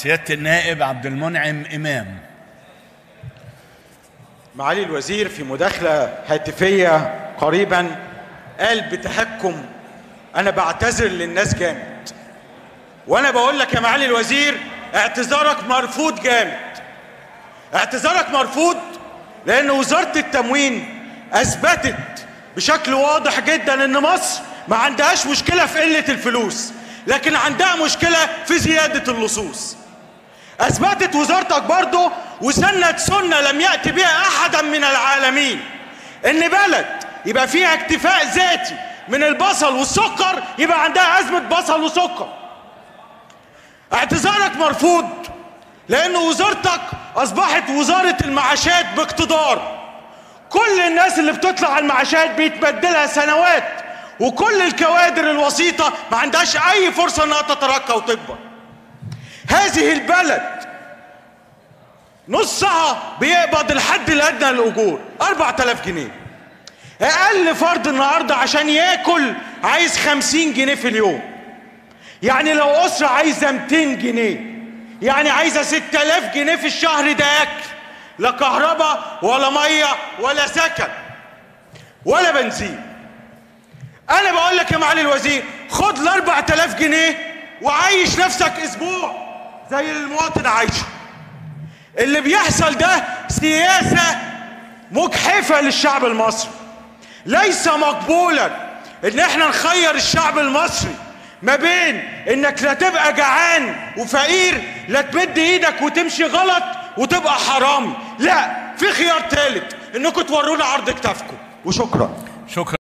سيادة النائب عبد المنعم إمام معالي الوزير في مداخلة هاتفية قريبا قال بتهكم أنا بعتذر للناس جامد وأنا بقول لك يا معالي الوزير اعتذارك مرفوض جامد اعتذارك مرفوض لأن وزارة التموين أثبتت بشكل واضح جدا إن مصر ما عندهاش مشكلة في قلة الفلوس لكن عندها مشكلة في زيادة اللصوص أثبتت وزارتك برضه وسنت سنة لم يأتي بها أحدا من العالمين إن بلد يبقى فيها اكتفاء ذاتي من البصل والسكر يبقى عندها أزمة بصل وسكر اعتذارك مرفوض لأن وزارتك أصبحت وزارة المعاشات باقتدار كل الناس اللي بتطلع على المعاشات بيتبدلها سنوات وكل الكوادر الوسيطة ما عندهاش أي فرصة إنها تترقى وتكبر هذه البلد نصها بيقبض الحد الأدنى للأجور 4000 جنيه أقل فرد النهاردة عشان ياكل عايز 50 جنيه في اليوم يعني لو أسرة عايزة 200 جنيه يعني عايزة 6000 جنيه في الشهر ده أكل لا كهرباء ولا مية ولا سكن ولا بنزين أنا بقول لك يا معالي الوزير خد ال 4000 جنيه وعيش نفسك أسبوع زي المواطن عايشه اللي بيحصل ده سياسة مجحفة للشعب المصري ليس مقبولا ان احنا نخير الشعب المصري ما بين انك لا تبقى جعان وفقير لا تمد ايدك وتمشي غلط وتبقى حرامي لا في خيار ثالث انكم تورونا عرض كتافكم وشكرا شكرا